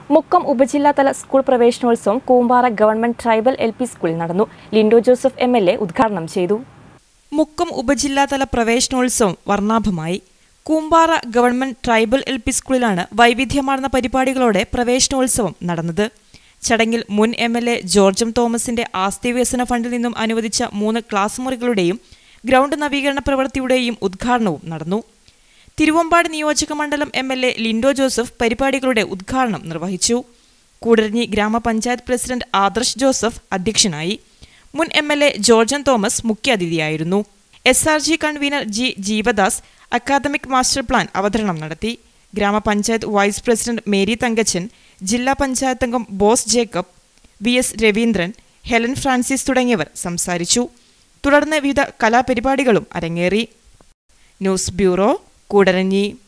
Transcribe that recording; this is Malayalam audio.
മുക്കം ഉപജില്ലാതല സ്കൂൾ പ്രവേശനോത്സവം Koombara government tribal L P സ്കൂളിൽ നടന്നു Lindo Joseph M L A ഉദ്ഘാടനം ചെയ്തു മുക്കം ഉപജില്ലാതല പ്രവേശനോത്സവം വർണ്ണാഭമായി Koombara government tribal L P സ്കൂളിലാണ് വൈവിധ്യമാർന്ന പരിപാടികളോടെ പ്രവേശനോത്സവം നടന്നത് ചടങ്ങിൽ മുൻ എം എൽ എ ജോർജം തോമസിന്റെ ആസ്തി വികസന ഫണ്ടിൽ നിന്നും അനുവദിച്ച മൂന്ന് ക്ലാസ് മുറികളുടെയും ഗ്രൗണ്ട് നവീകരണ പ്രവൃത്തിയുടെയും ഉദ്ഘാടനവും നടന്നു തിരുവമ്പാട് നിയോജക മണ്ഡലം M L A Lindo Joseph പരിപാടികളുടെ ഉദ്ഘാടനം നിർവഹിച്ചു കൂടരഞ്ഞി ഗ്രാമപഞ്ചായത്ത് പ്രസിഡന്റ് ആദർശ് ജോസഫ് അധ്യക്ഷനായി മുൻ എം എൽ എ ജോർജൻ തോമസ് മുഖ്യാതിഥിയായിരുന്നു S R G convener G Jeevadas academic master plan അവതരണം നടത്തി ഗ്രാമപഞ്ചായത്ത് വൈസ് പ്രസിഡന്റ് മേരി തങ്കച്ചൻ ജില്ലാ പഞ്ചായത്ത് അംഗം ബോസ് ജേക്കബ് വി എസ് രവീന്ദ്രൻ ഹെലൻ ഫ്രാൻസിസ് തുടങ്ങിയവർ സംസാരിച്ചു തുടർന്ന് വിവിധ കലാപരിപാടികളും അരങ്ങേറി ന്യൂസ് ബ്യൂറോ കൂടരഞ്ഞി